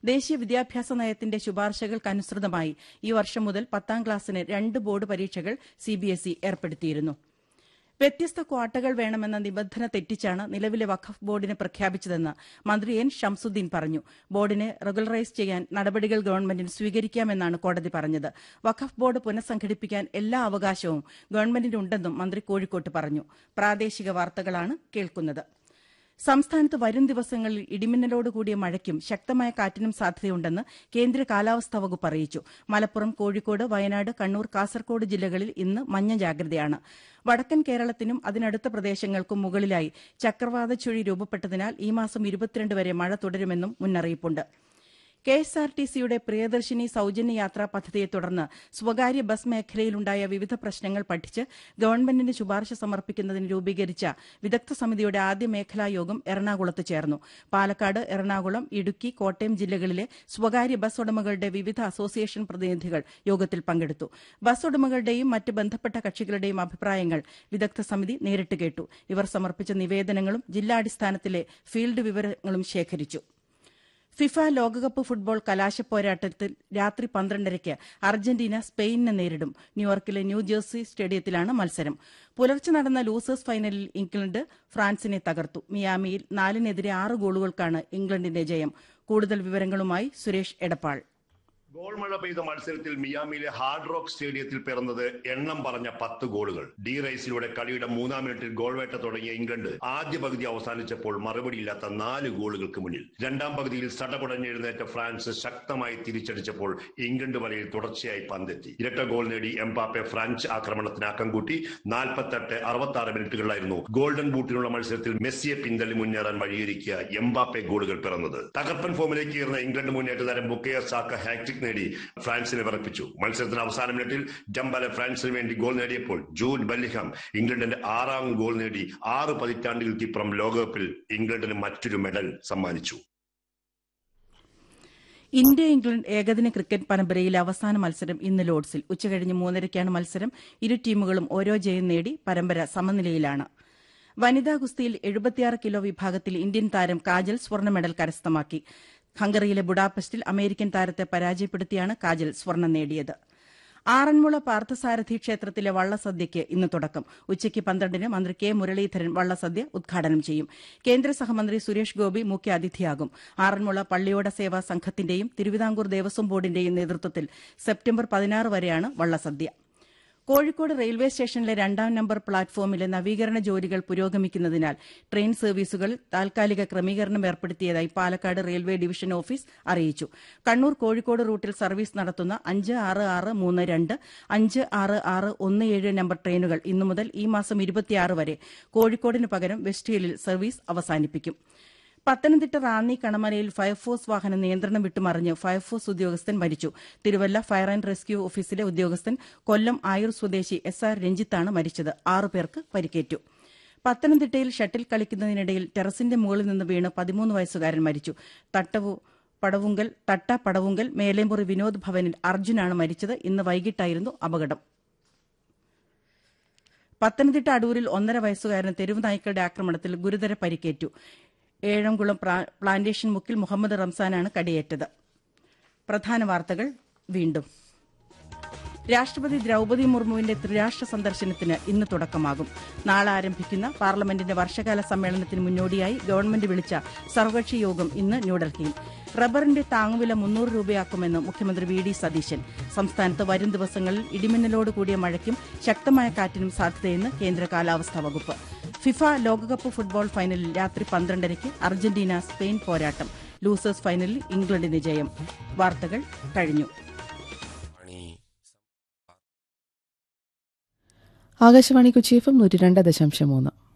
ദേശീയ വിദ്യാഭ്യാസ നയത്തിന്റെ ശുപാർശകൾക്കനുസൃതമായി ഈ വർഷം മുതൽ പത്താം ക്ലാസ്സിന് രണ്ട് ബോർഡ് പരീക്ഷകൾ സിബിഎസ്ഇ ഏർപ്പെടുത്തിയിരുന്നു വ്യത്യസ്ത ക്വാട്ടകൾ വേണമെന്ന നിബന്ധന തെറ്റിച്ചാണ് നിലവിലെ വഖഫ് ബോർഡിനെ പ്രഖ്യാപിച്ചതെന്ന് മന്ത്രി എൻ ഷംസുദ്ദീൻ പറഞ്ഞു ബോർഡിനെ റെഗുലറൈസ് ചെയ്യാൻ നടപടികൾ ഗവൺമെന്റിന് സ്വീകരിക്കാമെന്നാണ് കോടതി പറഞ്ഞത് വഖഫ് ബോർഡ് പുനഃസംഘടിപ്പിക്കാൻ എല്ലാ അവകാശവും ഗവൺമെന്റിനുണ്ടെന്നും മന്ത്രി കോഴിക്കോട്ട് പറഞ്ഞു പ്രാദേശിക വാർത്തകളാണ് കേൾക്കുന്നത് സംസ്ഥാനത്ത് വരും ദിവസങ്ങളിൽ ഇടിമിന്നലോട് കൂടിയ മഴയ്ക്കും ശക്തമായ കാറ്റിനും സാധ്യതയുണ്ടെന്ന് കേന്ദ്ര കാലാവസ്ഥാ വകുപ്പ് അറിയിച്ചു മലപ്പുറം കോഴിക്കോട് വയനാട് കണ്ണൂർ കാസർകോട് ജില്ലകളിൽ ഇന്ന് മഞ്ഞ ജാഗ്രതയാണ് വടക്കൻ കേരളത്തിനും അതിനടുത്ത പ്രദേശങ്ങൾക്കും മുകളിലായി ചക്രവാത ചുഴി രൂപപ്പെട്ടതിനാൽ ഈ മാസം ഇരുപത്തിരണ്ട് വരെ മഴ തുടരുമെന്നും മുന്നറിയിപ്പുണ്ട് കെ എസ് ആർ ടി സിയുടെ പ്രിയദർശിനി സൌജന്യ യാത്രാ പദ്ധതിയെ തുടർന്ന് സ്വകാര്യ ബസ് മേഖലയിലുണ്ടായ വിവിധ പ്രശ്നങ്ങൾ പഠിച്ച് ഗവൺമെന്റിന് ശുപാർശ സമർപ്പിക്കുന്നതിന് രൂപീകരിച്ച വിദഗ്ധ സമിതിയുടെ ആദ്യ മേഖലാ യോഗം എറണാകുളത്ത് ചേർന്നു പാലക്കാട് എറണാകുളം ഇടുക്കി കോട്ടയം ജില്ലകളിലെ സ്വകാര്യ ബസ് ഉടമകളുടെ വിവിധ അസോസിയേഷൻ പ്രതിനിധികൾ യോഗത്തിൽ പങ്കെടുത്തു ബസ് ഉടമകളുടെയും മറ്റ് ബന്ധപ്പെട്ട കക്ഷികളുടെയും അഭിപ്രായങ്ങൾ വിദഗ്ധ സമിതി നേരിട്ട് കേട്ടു ഇവർ സമർപ്പിച്ച നിവേദനങ്ങളും ജില്ലാടിസ്ഥാനത്തിലെ ഫീൽഡ് വിവരങ്ങളും ശേഖരിച്ചു ഫിഫ ലോകകപ്പ് ഫുട്ബോൾ കലാശപ്പോരാട്ടത്തിൽ രാത്രി പന്ത്രണ്ടരയ്ക്ക് അർജന്റീന സ്പെയിനിനെ നേരിടും ന്യൂയോർക്കിലെ ന്യൂജേഴ്സി സ്റ്റേഡിയത്തിലാണ് മത്സരം പുലർച്ചെ നടന്ന ലൂസേഴ്സ് ഫൈനലിൽ ഇംഗ്ലണ്ട് ഫ്രാൻസിനെ തകർത്തു മിയാമിയിൽ നാലിനെതിരെ ആറ് ഗോളുകൾക്കാണ് ഇംഗ്ലണ്ടിന്റെ ജയം കൂടുതൽ വിവരങ്ങളുമായി സുരേഷ് എടപ്പാൾ ഗോൾ മഴ പെയ്ത മത്സരത്തിൽ മിയാമിയിലെ ഹാർഡ് റോക്ക് സ്റ്റേഡിയത്തിൽ പിറന്നത് എണ്ണം പറഞ്ഞ പത്ത് ഗോളുകൾ ഡി റൈസിലൂടെ കളിയുടെ മൂന്നാം മിനിറ്റിൽ ഗോൾ വേട്ട തുടങ്ങിയ ഇംഗ്ലണ്ട് ആദ്യ പകുതി അവസാനിച്ചപ്പോൾ മറുപടിയില്ലാത്ത നാല് ഗോളുകൾക്ക് മുന്നിൽ രണ്ടാം പകുതിയിൽ സടകുടഞ്ഞെഴുന്നേറ്റ ഫ്രാൻസ് ശക്തമായി തിരിച്ചടിച്ചപ്പോൾ ഇംഗ്ലണ്ട് വലയിൽ തുടർച്ചയായി പന്തെത്തി ഇരട്ട ഗോൾ നേടി എംപാപ്പെ ഫ്രഞ്ച് ആക്രമണത്തിന് അക്കം കൂട്ടി നാൽപ്പത്തെട്ട് അറുപത്തി ആറ് മിനിറ്റുകളിലായിരുന്നു ഗോൾഡൻ ബൂട്ടിനുള്ള മത്സരത്തിൽ മെസ്സിയെ പിന്തള്ളി മുന്നേറാൻ വഴിയൊരുക്കിയ എംബാപ്പെ ഗോളുകൾ പിറന്നത് തകർപ്പൻ ഫോമിലേക്ക് കയറുന്ന ഇംഗ്ലണ്ട് മുന്നേറ്റ താരം ബുക്കയ സാക്ക ഹാട്രിക് നേടി ഫ്രാൻസിനെ വിറപ്പിച്ചു മത്സരത്തിന് അവസാന മിനിറ്റിൽ ഡംബലെ ഫ്രാൻസിന് വേണ്ടി ഗോൾ നേടിയപ്പോൾ ജൂഡ് ബല്ലിഹാം ഇംഗ്ലണ്ടിന്റെ ആറാം ഗോൾ നേടി ആറ് പതിറ്റാണ്ടുകൾക്കിപ്പുറം ലോകകപ്പിൽ ഇംഗ്ലണ്ടിന് മറ്റൊരു മെഡൽ സമ്മാനിച്ചു ഇന്ത്യ ഇംഗ്ലണ്ട് ഏകദിന ക്രിക്കറ്റ് പരമ്പരയിലെ അവസാന മത്സരം ഇന്ന് ലോർഡ്സിൽ ഉച്ചകഴിഞ്ഞ് മൂന്നരയ്ക്കാണ് മത്സരം ഇരു ടീമുകളും ഓരോ ജയം നേടി പരമ്പര സമനിലയിലാണ് വനിതാ ഗുസ്തിയിൽ എഴുപത്തിയാറ് കിലോ വിഭാഗത്തിൽ ഇന്ത്യൻ താരം കാജൽ സ്വർണ്ണ മെഡൽ കരസ്ഥമാക്കി ഹംഗറിയിലെ ബുഡാപെസ്റ്റിൽ അമേരിക്കൻ താരത്തെ പരാജയപ്പെടുത്തിയാണ് കാജൽ സ്വർണം നേടിയത് ആറന്മുള പാർത്ഥസാരഥി ക്ഷേത്രത്തിലെ വള്ളസദ്യയ്ക്ക് ഇന്ന് തുടക്കം ഉച്ചയ്ക്ക് പന്ത്രണ്ടിന് മന്ത്രി കെ മുരളീധരൻ വള്ളസദ്യ ഉദ്ഘാടനം ചെയ്യും കേന്ദ്ര സഹമന്ത്രി സുരേഷ് ഗോപി മുഖ്യ അതിഥിയാകും ആറന്മുള പള്ളിയോട സേവാ സംഘത്തിന്റെയും തിരുവിതാംകൂർ ദേവസ്വം ബോർഡിന്റെയും നേതൃത്വത്തിൽ സെപ്റ്റംബർ പതിനാറ് വരെയാണ് വള്ളസദ്യ കോഴിക്കോട് റെയിൽവേ സ്റ്റേഷനിലെ രണ്ടാം നമ്പർ പ്ലാറ്റ്ഫോമിലെ നവീകരണ ജോലികൾ പുരോഗമിക്കുന്നതിനാൽ ട്രെയിൻ സർവീസുകൾ താൽക്കാലിക ക്രമീകരണം ഏർപ്പെടുത്തിയതായി പാലക്കാട് റെയിൽവേ ഡിവിഷൻ ഓഫീസ് അറിയിച്ചു കണ്ണൂർ കോഴിക്കോട് റൂട്ടിൽ സർവീസ് നടത്തുന്ന അഞ്ച് ആറ് ആറ് മൂന്ന് രണ്ട് അഞ്ച് ആറ് ആറ് ഒന്ന് ഏഴ് നമ്പർ ട്രെയിനുകൾ ഇന്നു മുതൽ ഈ മാസം ഇരുപത്തിയാറ് വരെ കോഴിക്കോടിന് പകരം വെസ്റ്റ് ഹില്ലിൽ സർവീസ് അവസാനിപ്പിക്കും പത്തനംതിട്ട റാന്നി കണമലയിൽ ഫയർഫോഴ്സ് വാഹനം നിയന്ത്രണം വിട്ടുമറിഞ്ഞ് ഫയർഫോഴ്സ് ഉദ്യോഗസ്ഥൻ മരിച്ചു തിരുവല്ല ഫയർ ആൻഡ് റെസ്ക്യൂ ഓഫീസിലെ ഉദ്യോഗസ്ഥൻ കൊല്ലം ആയൂർ സ്വദേശി എസ് ആർ രഞ്ജിത്താണ് മരിച്ചത് ആറുപേർക്ക് പരിക്കേറ്റു പത്തനംതിട്ടയിൽ ഷട്ടിൽ കളിക്കുന്നതിനിടയിൽ ടെറസിന്റെ മുകളിൽ നിന്ന് വീണ് പതിമൂന്ന് വയസ്സുകാരൻ മരിച്ചു തട്ടവു പടവുങ്കൽ തട്ട പടവുങ്കൽ മേലേമുറി വിനോദ് ഭവനിൽ അർജുനാണ് മരിച്ചത് ഇന്ന് വൈകിട്ടായിരുന്നു അപകടം പത്തനംതിട്ട അടൂരിൽ ഒന്നര വയസ്സുകാരന് തെരുവ് നായ്ക്കളുടെ ആക്രമണത്തിൽ ഗുരുതര പരിക്കേറ്റു ഏഴംകുളം പ്ലാന്റേഷൻ മുക്കിൽ മുഹമ്മദ് റംസാനാണ് കടിയേറ്റത് പ്രധാന വാർത്തകൾ വീണ്ടും രാഷ്ട്രപതി ദ്രൌപതി മുർമുവിന്റെ ത്രിരാഷ്ട്ര സന്ദർശനത്തിന് ഇന്ന് തുടക്കമാകും നാളെ ആരംഭിക്കുന്ന പാർലമെന്റിന്റെ വർഷകാല സമ്മേളനത്തിന് മുന്നോടിയായി ഗവൺമെന്റ് വിളിച്ച സർവകക്ഷി യോഗം ഇന്ന് ന്യൂഡൽഹിയിൽ റബ്ബറിന്റെ താങ്ങുവില മുന്നൂറ് രൂപയാക്കുമെന്ന് മുഖ്യമന്ത്രി വി ഡി സതീശൻ സംസ്ഥാനത്ത് വരും ദിവസങ്ങളിൽ ഇടിമിന്നലോട് കൂടിയ മഴയ്ക്കും ശക്തമായ കാറ്റിനും സാധ്യതയെന്ന് കേന്ദ്ര കാലാവസ്ഥാ വകുപ്പ് ഫിഫ ലോകകപ്പ് ഫുട്ബോൾ ഫൈനലിൽ രാത്രി പന്ത്രണ്ടരയ്ക്ക് അർജന്റീന സ്പെയിൻ പോരാട്ടം ലൂസേഴ്സ് ഫൈനലിൽ ഇംഗ്ലണ്ടിന് ജയം വാർത്തകൾ കഴിഞ്ഞു ആകാശവാണി കൊച്ചി എഫ് എം നൂറ്റി രണ്ട് ദശാംശം മൂന്ന്